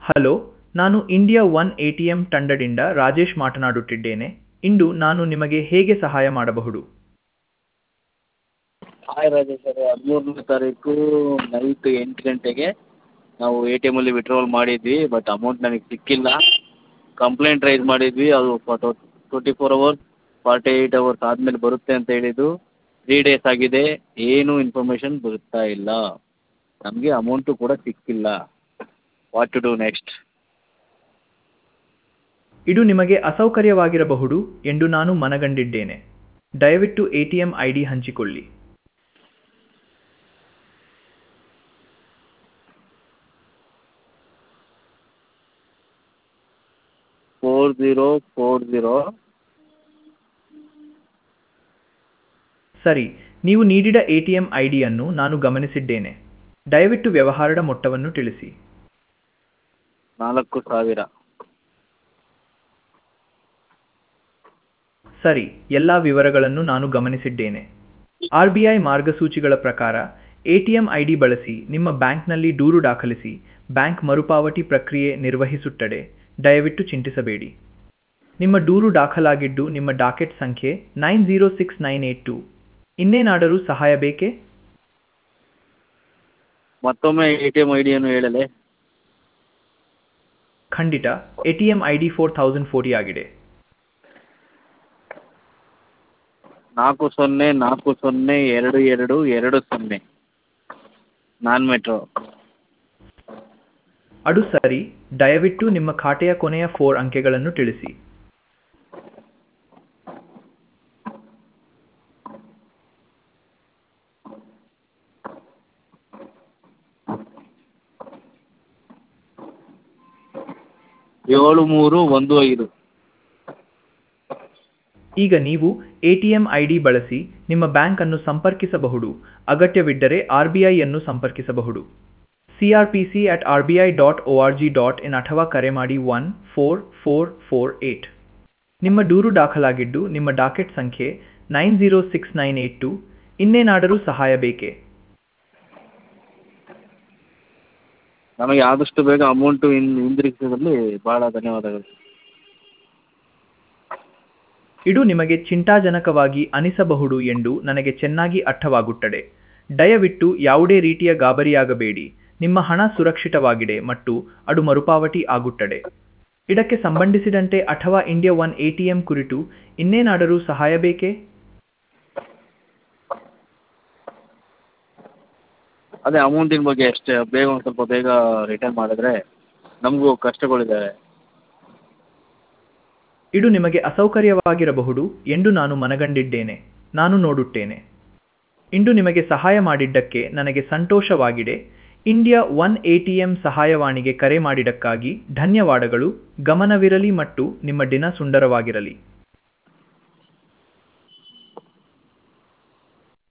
hello ನಾನು India one A T M ತಂಡದಿಂದ ರಾಜೇಶ್ ಮಾತನಾಡುತ್ತಿದ್ದೇನೆ ಇಂದು ನಾನು ನಿಮಗೆ ಹೇಗೆ ಸಹಾಯ ಮಾಡಬಹುದು ಹಾಯ್ ರಾಜೇಶ್ ಅವರೇ ಹದಿಮೂರನೇ ತಾರೀಕು ನೈಟ್ ಎಂಟು ಗಂಟೆಗೆ ನಾವು ಎ ಟಿ ಎಮಲ್ಲಿ ವಿಡ್ರಾವಲ್ ಮಾಡಿದ್ವಿ ಬಟ್ ಅಮೌಂಟ್ ನನಗೆ ಸಿಕ್ಕಿಲ್ಲ ಕಂಪ್ಲೇಂಟ್ ರೈಸ್ ಮಾಡಿದ್ವಿ ಅದು twenty four hours forty eight hours ಆದಮೇಲೆ ಬರುತ್ತೆ ಅಂತ ಹೇಳಿದ್ದು ತ್ರೀ ಡೇಸ್ ಆಗಿದೆ ಏನೂ ಇನ್ಫಾರ್ಮೇಷನ್ ಬರ್ತಾ ಇಲ್ಲ ನಮಗೆ ಅಮೌಂಟು ಕೂಡ ಸಿಕ್ಕಿಲ್ಲ ವಾಟ್ ಟು ಡೂ ನೆಕ್ಸ್ಟ್ ಇದು ನಿಮಗೆ ಅಸೌಕರ್ಯವಾಗಿರಬಹುದು ಎಂದು ನಾನು ಮನಗಂಡಿದ್ದೇನೆ ದಯವಿಟ್ಟು A T M I D ಹಂಚಿಕೊಳ್ಳಿ ಫೋರ್ ಝೀರೋ ಫೋರ್ ಝೀರೋ ಸರಿ ನೀವು ನೀಡಿದ ಎ ಟಿ ಎಂ ಐ ಡಿಯನ್ನು ನಾನು ಗಮನಿಸಿದ್ದೇನೆ ದಯವಿಟ್ಟು ವ್ಯವಹಾರದ ಮೊತ್ತವನ್ನು ತಿಳಿಸಿ ನಾಲ್ಕು ಸಾವಿರ ಸರಿ ಎಲ್ಲ ವಿವರಗಳನ್ನು ನಾನು ಗಮನಿಸಿದ್ದೇನೆ ಆರ್ ಬಿ ಐ ಮಾರ್ಗಸೂಚಿಗಳ ಪ್ರಕಾರ A T M I D ಬಳಸಿ ನಿಮ್ಮ ಬ್ಯಾಂಕ್ನಲ್ಲಿ ದೂರು ದಾಖಲಿಸಿ ಬ್ಯಾಂಕ್ ಮರುಪಾವತಿ ಪ್ರಕ್ರಿಯೆ ನಿರ್ವಹಿಸುತ್ತದೆ ದಯವಿಟ್ಟು ಚಿಂತಿಸಬೇಡಿ ನಿಮ್ಮ ದೂರು ದಾಖಲಾಗಿದ್ದು ನಿಮ್ಮ ಡಾಕೆಟ್ ಸಂಖ್ಯೆ nine zero six nine eight two ಇನ್ನೇನಾದರೂ ಸಹಾಯ ಬೇಕೇ ಮತ್ತೊಮ್ಮೆ ಎ ಟಿ ಎಮ್ ಐ ಡಿಯನ್ನು ಹೇಳಲೇ ಖಂಡಿತ A T M I D four thousand forty ಆಗಿದೆ ನಾಲ್ಕು ಸೊನ್ನೆ ನಾಲ್ಕು ಸೊನ್ನೆ ಎರಡು ಎರಡು ಎರಡು ಸೊನ್ನೆ ನಾನ್ ಮೆಟ್ರೋ ಅದು ಸರಿ ದಯವಿಟ್ಟು ನಿಮ್ಮ ಖಾತೆಯ ಕೊನೆಯ ಫೋರ್ ಅಂಕೆಗಳನ್ನು ತಿಳಿಸಿ ಏಳು ಮೂರು ಒಂದು ಐದು ಈಗ ನೀವು A T M I D ಬಳಸಿ ನಿಮ್ಮ ಬ್ಯಾಂಕ್ ಅನ್ನು ಸಂಪರ್ಕಿಸಬಹುದು ಅಗತ್ಯವಿದ್ದರೆ ಆರ್ ಬಿ ಐಯನ್ನು ಸಂಪರ್ಕಿಸಬಹುದು C R P C at R B I dot O R G dot in ಅಥವಾ ಕರೆ ಮಾಡಿ one four four four eight ನಿಮ್ಮ ದೂರು ದಾಖಲಾಗಿದ್ದು ನಿಮ್ಮ ಡಾಕೆಟ್ ಸಂಖ್ಯೆ nine zero six nine eight two ಇನ್ನೇನಾದರೂ ಸಹಾಯ ಬೇಕೇ ನಮಗೆ ಆದಷ್ಟು ಬೇಗ ಅಮೌಂಟು ಇನ್ ಹಿಂದಿರುಗಿಸಿದಲ್ಲಿ ಭಾಳ ಧನ್ಯವಾದಗಳು ಇದು ನಿಮಗೆ ಚಿಂತಾಜನಕವಾಗಿ ಅನಿಸಬಹುದು ಎಂದು ನನಗೆ ಚೆನ್ನಾಗಿ ಅರ್ಥವಾಗುತ್ತದೆ ದಯವಿಟ್ಟು ಯಾವುದೇ ರೀತಿಯ ಗಾಬರಿಯಾಗಬೇಡಿ ನಿಮ್ಮ ಹಣ ಸುರಕ್ಷಿತವಾಗಿದೆ ಮತ್ತು ಅದು ಮರುಪಾವತಿ ಆಗುತ್ತದೆ ಇದಕ್ಕೆ ಸಂಬಂಧಿಸಿದಂತೆ ಅಥವಾ India one A T M ಕುರಿತು ಇನ್ನೇನಾದರೂ ಸಹಾಯ ಬೇಕೇ ಅದೇ ಅಮೌಂಟಿನ ಬಗ್ಗೆ ಅಷ್ಟೇ ಬೇಗ ಒಂದು ಸ್ವಲ್ಪ ಬೇಗ ರಿಟರ್ನ್ ಮಾಡಿದ್ರೆ ನಮಗೂ ಕಷ್ಟಗಳಿದ್ದಾವೆ ಇದು ನಿಮಗೆ ಅಸೌಕರ್ಯವಾಗಿರಬಹುದು ಎಂದು ನಾನು ಮನಗಂಡಿದ್ದೇನೆ ನಾನು ನೋಡುತ್ತೇನೆ ಇಂದು ನಿಮಗೆ ಸಹಾಯ ಮಾಡಿದ್ದಕ್ಕೆ ನನಗೆ ಸಂತೋಷವಾಗಿದೆ India one A T M ಸಹಾಯವಾಣಿಗೆ ಕರೆ ಮಾಡಿದ್ದಕ್ಕಾಗಿ ಧನ್ಯವಾದಗಳು ಗಮನವಿರಲಿ ಮತ್ತು ನಿಮ್ಮ ದಿನ ಸುಂದರವಾಗಿರಲಿ